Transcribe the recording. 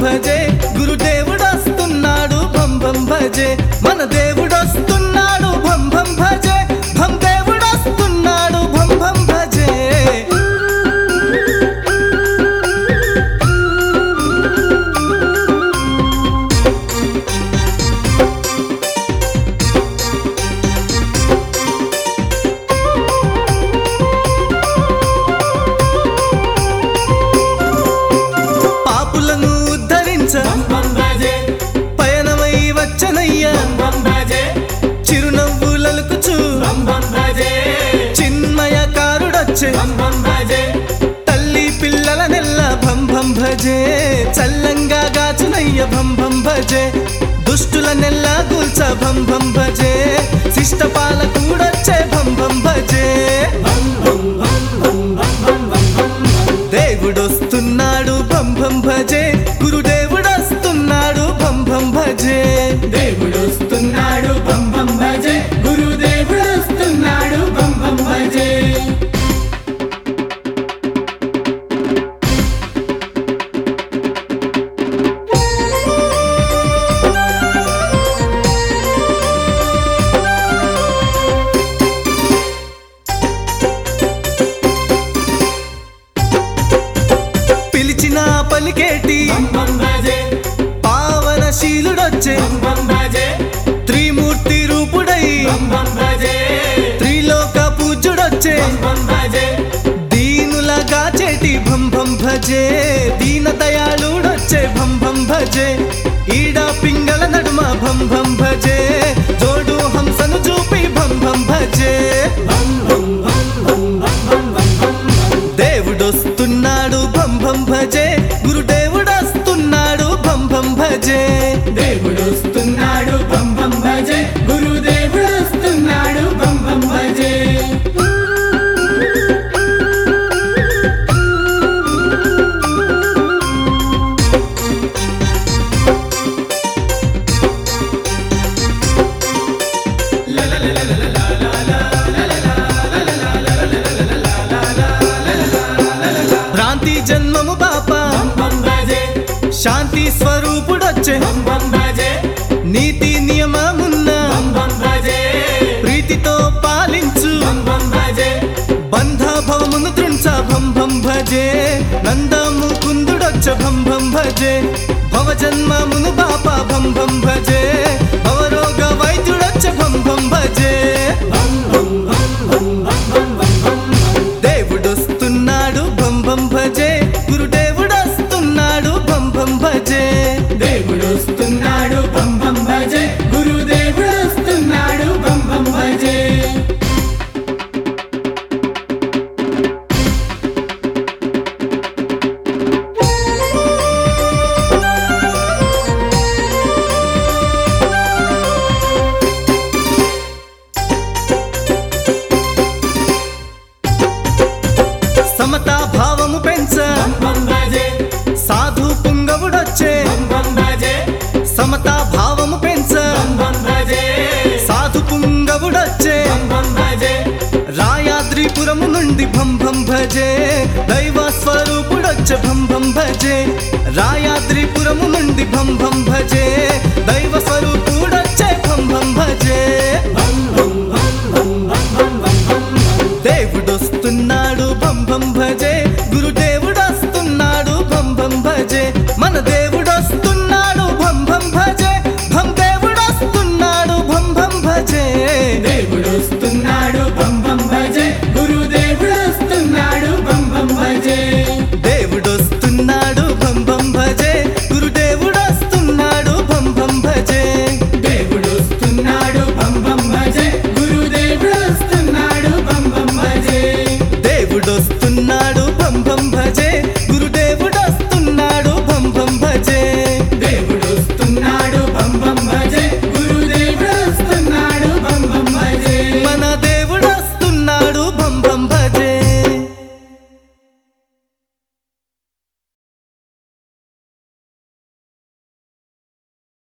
భజే గురుదేవుడు వస్తున్నాడు భం భం భజే మన దేవుడు వస్తున్నాడు భం భం భజే భం దేవుడు వస్తున్నాడు భం భం భజే పాపులను ఉద్ధరించ పయనమై వచ్చనయ్య చిరునవ్వులలుకుచు చిన్మయ కారుడొచ్చే తల్లి పిల్లల నెల్ల భం భం భజే చల్లంగా గాచునయ్య భం భం భజే దుష్టుల నెల్ల కూల్చ భం భం భజే శిష్ట పాలకూడొచ్చే భం భం భజే దేవుడొస్తున్నాడు భం భం భజే గురుదేవుడొస్తున్నాడు భం భం భజే దేవుడు వస్తున్నాడు బం బం భజే గురుదేవుడు వస్తున్నాడు బం బం భజే పిలిచిన పలికేటి బం బం భజే పావనశీలుడొచ్చే బం బం భజే త్రిమూర్తి రూపుడై బం బం భజే త్రిలోక పూజ్యుడొచ్చే బం బం భజే దీనులగా చేటి భం భం భజే దీన దయాళుడొచ్చే భం భం భజే ఈడ పింగళ నడుమ భం భం భజే జోడు హంసను చూపి భం భం భజే బం బం బం బం బం బం బం బం బం. దేవుడొస్తున్నాడు భం భం భజే గురుదేవుడొస్తున్నాడు భం భం భజే దేవుడు వస్తున్నాడు బం బం భజే గురుదేవుడు వస్తున్నాడు బం బం భజే భ్రాంతి జన్మము పాప బం బం భజే శాంతి స్వరూపుడొచ్చే బం బం భజే నీతి నియమమున్న బం బం భజే ప్రీతితో పాలించు బం బం భజే బంధ భవమును తృంచ భం భం భజే నందము కుందుడొచ్చ భం భం భజే భవ జన్మమును బాప భం భం భజే భవరోగ వైద్యుడొచ్చ భం భం భజే బం బం బం బం బం బం బం బం బం. దేవుడొస్తున్నాడు భం భం భజే గురుదేవుడొస్తున్నాడు భం భం భజే దేవుడు వస్తున్నాడు బం బం భజే గురుదేవుడు వస్తున్నాడు బం బం భజే సమతా భావము పెంచ బం బం భజే సాధు పుంగవుడొచ్చే బం బం భజే సమతా భావము పెంచ బం బం భజే సాధు పుంగవుడొచ్చే బం బం భజే రాయాద్రిపురము నుండి భం భం భజే దైవ స్వరూపుడొచ్చ భం భం భజే రాయాద్రిపురము నుండి భం భం భజే